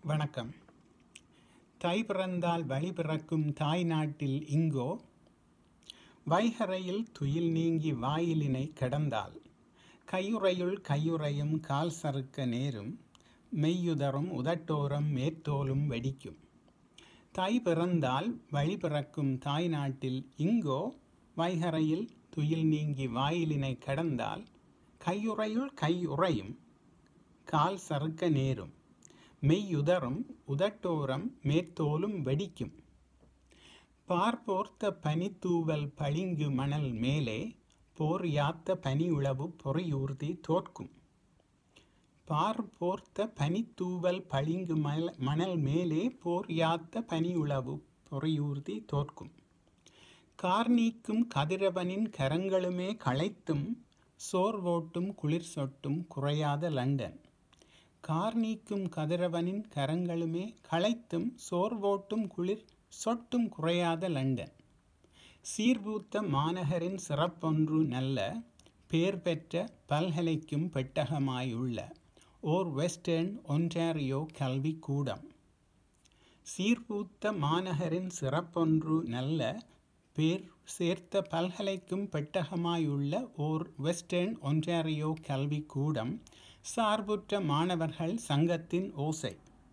வணக்கம் தை பிறந்தால் வழி பிறக்கும் தாய் நாட்டில் இங்கோ வைகரையில் துயில் நீங்கி வாயிலினை கடந்தால் கையுறையுள் கையுறையும் கால் சறுக்க நேரும் மெய்யுதரும் உதட்டோரம் மேற்தோலும் வெடிக்கும் தை பிறந்தால் வழி பிறக்கும் தாய் நாட்டில் இங்கோ வைகரையில் துயில் நீங்கி வாயிலினை கடந்தால் கையுறையுள் கையுறையும் கால் சறுக்க நேரும் மெய்யுதரும் உதட்டோரம் மேற்தோலும் வெடிக்கும் பார்போர்த்த பனித்தூவல் பளிங்கு மணல் மேலே போர் யாத்த பனி உளவு பொறையூர்தி தோற்கும் பார்போர்த்த பனித்தூவல் பளிங்கு மல மணல் மேலே போர் யாத்த பனி உளவு பொறையூர்தி தோற்கும் கார் நீக்கும் கதிரவனின் கரங்களுமே களைத்தும் சோர்வோட்டும் குளிர் சொட்டும் குறையாத லண்டன் கார் நீக்கும் கதிரவனின் கரங்களுமே களைத்தும் சோர்வோட்டும் குளிர் சொட்டும் குறையாத லண்டன் சீர்பூத்த மாநகரின் சிறப்பொன்று நல்ல பேர் பெற்ற பல்கலைக்கும் பெட்டகமாயுள்ள ஓர் வெஸ்டர்ன் ஒன்டாரியோ கல்வி கூடம் சீர்பூத்த மாநகரின் சிறப்பொன்று நல்ல பேர் சேர்த்த பல்கலைக்கும் பெட்டகமாயுள்ள ஓர் வெஸ்டர்ன் ஒன்டாரியோ கல்வி கூடம் சார்புற்ற மாணவர்கள் சங்கத்தின் ஓசை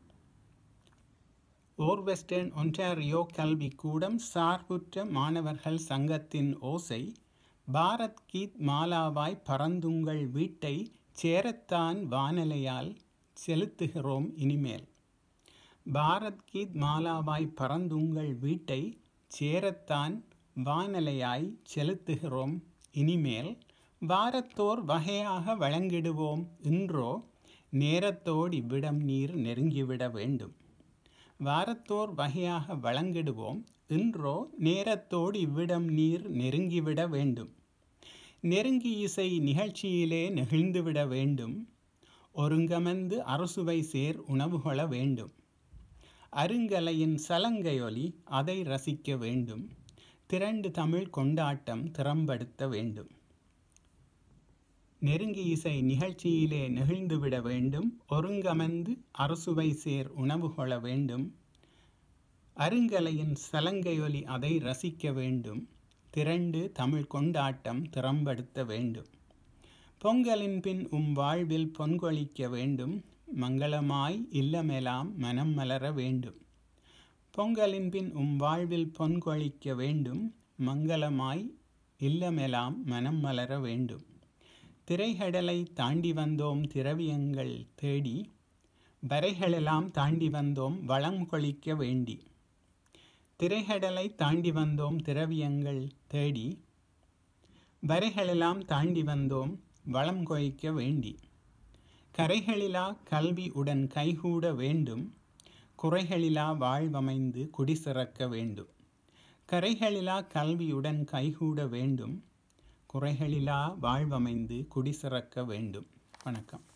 ஓர் வெஸ்டர்ன் ஒன்டாரியோ கல்வி கூடம் சார்புற்ற மாணவர்கள் சங்கத்தின் ஓசை பாரத் கீத் மாலாவாய் பறந்துங்கள் வீட்டை சேரத்தான் வானலையால் செலுத்துகிறோம் இனிமேல் பாரத் கீத் மாலாவாய் பறந்துங்கள் வீட்டை சேரத்தான் வானலையாய் செலுத்துகிறோம் இனிமேல் வாரத்தோர் வகையாக வழங்கிடுவோம் இன்றோ நேரத்தோடு இவ்விடம் நீர் நெருங்கிவிட வேண்டும் வாரத்தோர் வகையாக வழங்கிடுவோம் இன்றோ நேரத்தோடு இவ்விடம் நீர் நெருங்கிவிட வேண்டும் நெருங்கி இசை நிகழ்ச்சியிலே நெகிழ்ந்துவிட வேண்டும் ஒருங்கமந்து அரசுவை சேர் உணவு கொள்ள வேண்டும் அருங்கலையின் சலங்கையொலி அதை ரசிக்க வேண்டும் திரண்டு தமிழ் கொண்டாட்டம் திறம்படுத்த வேண்டும் நெருங்கி இசை நிகழ்ச்சியிலே நெகிழ்ந்துவிட வேண்டும் ஒருங்கமந்து அரசுவை சேர் உணவு கொள்ள வேண்டும் அருங்கலையின் சலங்கையொலி அதை ரசிக்க வேண்டும் திரண்டு தமிழ் கொண்டாட்டம் திறம்படுத்த வேண்டும் பொங்கலின் பின் உம் வாழ்வில் பொன்கொழிக்க வேண்டும் மங்களமாய் இல்லமெல்லாம் மனம் மலர வேண்டும் பொங்கலின் பின் உம் வாழ்வில் பொன்கொழிக்க வேண்டும் மங்களமாய் இல்லமெல்லாம் மனம் மலர வேண்டும் திரைகடலை தாண்டி வந்தோம் திரவியங்கள் தேடி வரைகளெல்லாம் தாண்டி வந்தோம் வளம் கொழிக்க வேண்டி திரைகடலை தாண்டி வந்தோம் திரவியங்கள் தேடி வரைகளெல்லாம் தாண்டி வந்தோம் வளம் கொழிக்க வேண்டி கரைகளிலா கல்வி உடன் கைகூட வேண்டும் குறைகளிலா வாழ்வமைந்து குடிசிறக்க வேண்டும் கரைகளிலா கல்வியுடன் கைகூட வேண்டும் குறைகளிலா வாழ்வமைந்து குடிசிறக்க வேண்டும் வணக்கம்